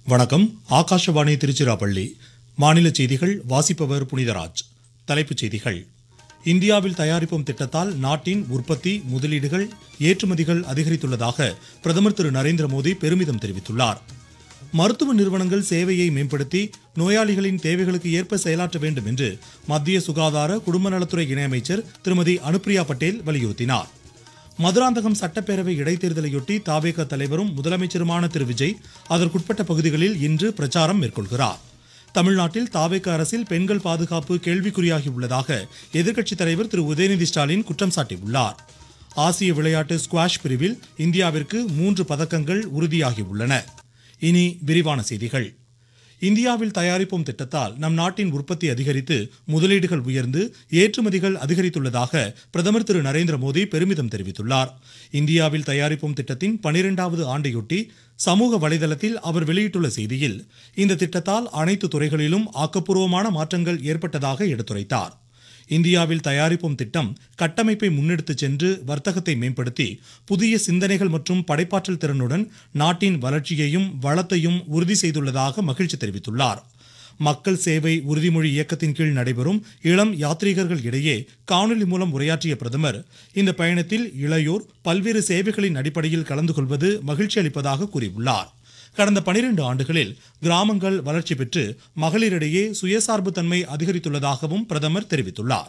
வணக்கம் ஆகாஷவாணி திருச்சிராப்பள்ளி மாநில செய்திகள் வாசிப்பவர் புனிதராஜ் தலைப்புச் செய்திகள் இந்தியாவில் தயாரிப்போம் திட்டத்தால் நாட்டின் உற்பத்தி முதலீடுகள் ஏற்றுமதிகள் அதிகரித்துள்ளதாக பிரதமர் திரு நரேந்திர மோடி பெருமிதம் தெரிவித்துள்ளார் மருத்துவ நிறுவனங்கள் சேவையை மேம்படுத்தி நோயாளிகளின் தேவைகளுக்கு ஏற்ப செயலாற்ற வேண்டும் என்று மத்திய சுகாதார குடும்ப நலத்துறை இணையமைச்சர் திருமதி அனுப்பிரியா பட்டேல் வலியுறுத்தினார் மதுராந்தகம் சட்டப்பேரவை இடைத்தேர்தலையொட்டி தாவேக தலைவரும் முதலமைச்சருமான திரு விஜய் அதற்குட்பட்ட பகுதிகளில் இன்று பிரச்சாரம் மேற்கொள்கிறார் தமிழ்நாட்டில் தாவேக அரசில் பெண்கள் பாதுகாப்பு கேள்விக்குறியாகி உள்ளதாக எதிர்க்கட்சித் தலைவர் திரு உதயநிதி ஸ்டாலின் குற்றம் சாட்டியுள்ளார் ஆசிய விளையாட்டு ஸ்குவாஷ் பிரிவில் இந்தியாவிற்கு மூன்று பதக்கங்கள் உறுதியாகியுள்ளன இனி விரிவான செய்திகள் இந்தியாவில் தயாரிப்போம் திட்டத்தால் நம் நாட்டின் உற்பத்தி அதிகரித்து முதலீடுகள் உயர்ந்து ஏற்றுமதிகள் அதிகரித்துள்ளதாக பிரதமர் திரு நரேந்திர மோடி பெருமிதம் தெரிவித்துள்ளார் இந்தியாவில் தயாரிப்போம் திட்டத்தின் பனிரெண்டாவது ஆண்டையொட்டி சமூக வலைதளத்தில் அவர் வெளியிட்டுள்ள செய்தியில் இந்த திட்டத்தால் அனைத்து துறைகளிலும் ஆக்கப்பூர்வமான மாற்றங்கள் ஏற்பட்டதாக எடுத்துரைத்தார் இந்தியாவில் தயாரிப்போம் திட்டம் கட்டமைப்பை முன்னெடுத்துச் சென்று வர்த்தகத்தை மேம்படுத்தி புதிய சிந்தனைகள் மற்றும் படைப்பாற்றல் திறனுடன் நாட்டின் வளர்ச்சியையும் வளத்தையும் உறுதி செய்துள்ளதாக மகிழ்ச்சி தெரிவித்துள்ளார் மக்கள் சேவை உறுதிமொழி இயக்கத்தின் கீழ் நடைபெறும் இளம் யாத்ரீகர்கள் இடையே காணொலி மூலம் உரையாற்றிய பிரதமர் இந்த பயணத்தில் இளையோர் பல்வேறு சேவைகளின் அடிப்படையில் கலந்து கொள்வது மகிழ்ச்சி அளிப்பதாக கூறியுள்ளார் கடந்த பனிரெண்டு ஆண்டுகளில் கிராமங்கள் வளர்ச்சி பெற்று மகளிரிடையே சுயசார்பு தன்மை அதிகரித்துள்ளதாகவும் பிரதமர் தெரிவித்துள்ளார்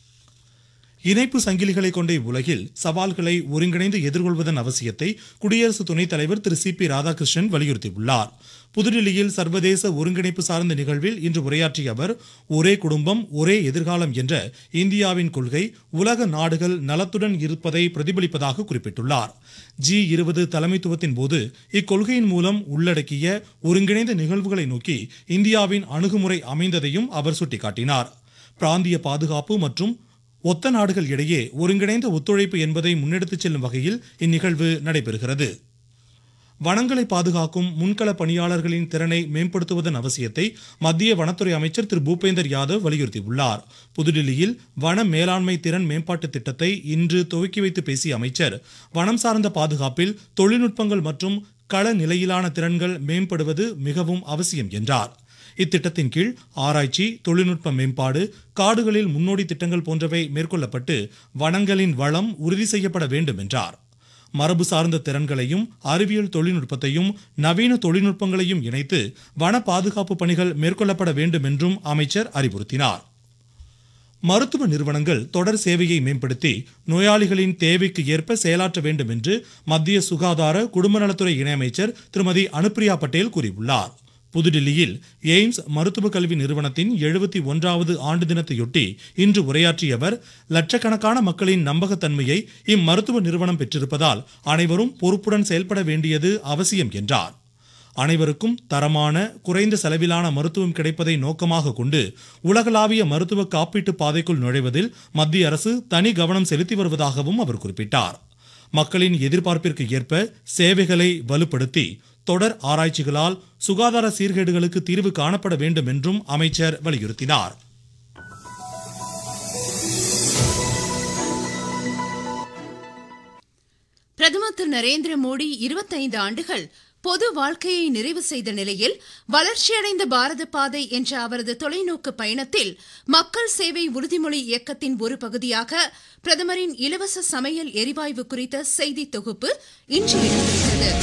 இணைப்பு சங்கிலிகளை கொண்ட உலகில் சவால்களை ஒருங்கிணைந்து எதிர்கொள்வதன் அவசியத்தை குடியரசு துணைத் தலைவர் திரு சி பி ராதாகிருஷ்ணன் வலியுறுத்தியுள்ளார் புதுடில்லியில் சர்வதேச ஒருங்கிணைப்பு சார்ந்த நிகழ்வில் இன்று உரையாற்றிய அவர் ஒரே குடும்பம் ஒரே எதிர்காலம் என்ற இந்தியாவின் கொள்கை உலக நாடுகள் நலத்துடன் இருப்பதை பிரதிபலிப்பதாக குறிப்பிட்டுள்ளார் ஜி இருபது தலைமைத்துவத்தின் போது இக்கொள்கையின் மூலம் உள்ளடக்கிய ஒருங்கிணைந்த நிகழ்வுகளை நோக்கி இந்தியாவின் அணுகுமுறை அமைந்ததையும் அவர் சுட்டிக்காட்டினார் பிராந்திய பாதுகாப்பு மற்றும் ஒத்த நாடுகள் இடையே ஒருங்கிணைந்த ஒத்துழைப்பு என்பதை முன்னெடுத்துச் செல்லும் வகையில் இந்நிகழ்வு நடைபெறுகிறது வனங்களை பாதுகாக்கும் முன்கள பணியாளர்களின் திறனை மேம்படுத்துவதன் அவசியத்தை மத்திய வனத்துறை அமைச்சர் திரு பூபேந்தர் யாதவ் வலியுறுத்தியுள்ளார் புதுடில்லியில் வன மேலாண்மை திறன் மேம்பாட்டு திட்டத்தை இன்று துவக்கி வைத்து பேசிய அமைச்சர் வனம் சார்ந்த பாதுகாப்பில் தொழில்நுட்பங்கள் மற்றும் கள நிலையிலான திறன்கள் மேம்படுவது மிகவும் அவசியம் என்றார் இத்திட்டத்தின் கீழ் ஆராய்ச்சி தொழில்நுட்ப மேம்பாடு காடுகளில் முன்னோடி திட்டங்கள் போன்றவை மேற்கொள்ளப்பட்டு வனங்களின் வளம் உறுதி செய்யப்பட வேண்டும் என்றார் மரபு சார்ந்த திறன்களையும் அறிவியல் தொழில்நுட்பத்தையும் நவீன தொழில்நுட்பங்களையும் இணைத்து வன பாதுகாப்பு பணிகள் மேற்கொள்ளப்பட வேண்டும் என்றும் அமைச்சர் அறிவுறுத்தினார் மருத்துவ நிறுவனங்கள் தொடர் சேவையை மேம்படுத்தி நோயாளிகளின் தேவைக்கு ஏற்ப செயலாற்ற வேண்டும் என்று மத்திய சுகாதார குடும்ப நலத்துறை இணையமைச்சர் திருமதி அனுப்பிரியா பட்டேல் கூறியுள்ளார் புதுடில்லியில் எய்ம்ஸ் மருத்துவ கல்வி நிறுவனத்தின் எழுபத்தி ஒன்றாவது ஆண்டு தினத்தையொட்டி இன்று உரையாற்றிய அவர் லட்சக்கணக்கான மக்களின் நம்பகத்தன்மையை இம்மருத்துவ நிறுவனம் பெற்றிருப்பதால் அனைவரும் பொறுப்புடன் செயல்பட வேண்டியது அவசியம் என்றார் அனைவருக்கும் தரமான குறைந்த செலவிலான மருத்துவம் கிடைப்பதை நோக்கமாக கொண்டு உலகளாவிய மருத்துவ காப்பீட்டு பாதைக்குள் நுழைவதில் மத்திய அரசு தனி கவனம் செலுத்தி வருவதாகவும் அவர் குறிப்பிட்டார் மக்களின் எதிர்பார்ப்பிற்கு ஏற்ப சேவைகளை வலுப்படுத்தி தொடர் ஆராய்ச்சிகளால் சுகாதார சீர்கேடுகளுக்கு தீர்வு காணப்பட வேண்டும் என்றும் அமைச்சர் வலியுறுத்தினார் பிரதமர் திரு நரேந்திர மோடி இருபத்தைந்து ஆண்டுகள் பொது வாழ்க்கையை நிறைவு செய்த நிலையில் வளர்ச்சியடைந்த பாரத பாதை என்ற அவரது தொலைநோக்கு பயணத்தில் மக்கள் சேவை உறுதிமொழி இயக்கத்தின் ஒரு பகுதியாக பிரதமரின் இலவச சமையல் எரிவாயு குறித்த செய்தி தொகுப்பு இன்று இடம்பெறுகிறது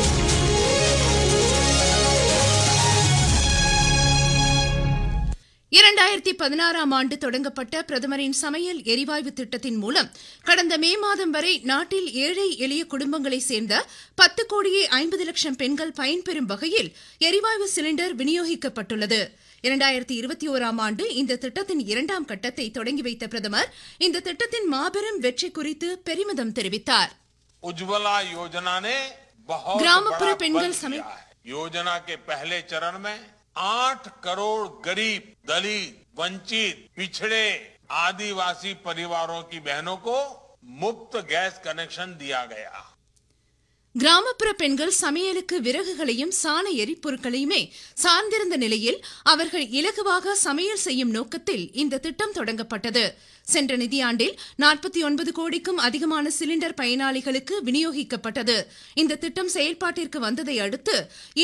இரண்டாயிரத்தி பதினாறாம் ஆண்டு தொடங்கப்பட்ட பிரதமரின் சமையல் எரிவாயு திட்டத்தின் மூலம் கடந்த மே மாதம் வரை நாட்டில் ஏழை எளிய குடும்பங்களைச் சேர்ந்த பத்து கோடியே ஐம்பது லட்சம் பெண்கள் பயன்பெறும் வகையில் எரிவாயு சிலிண்டர் விநியோகிக்கப்பட்டுள்ளது இரண்டாயிரத்தி இருபத்தி ஓராம் ஆண்டு இந்த திட்டத்தின் இரண்டாம் கட்டத்தை தொடங்கி வைத்த பிரதமர் இந்த திட்டத்தின் மாபெரும் வெற்றி குறித்து பெருமிதம் தெரிவித்தார் उज्ज्वला योजना ने बहुत ग्रामपुर बड़ा पेंगल बल समेत- किया है योजना के पहले चरण में आठ करोड़ गरीब दलित वंचित पिछड़े आदिवासी परिवारों की बहनों को मुफ्त गैस कनेक्शन दिया गया கிராமப்புற பெண்கள் சமையலுக்கு விறகுகளையும் சாண எரிபொருட்களையுமே சார்ந்திருந்த நிலையில் அவர்கள் இலகுவாக சமையல் செய்யும் நோக்கத்தில் இந்த திட்டம் தொடங்கப்பட்டது சென்ற நிதியாண்டில் நாற்பத்தி ஒன்பது கோடிக்கும் அதிகமான சிலிண்டர் பயனாளிகளுக்கு விநியோகிக்கப்பட்டது இந்த திட்டம் செயல்பாட்டிற்கு வந்ததை அடுத்து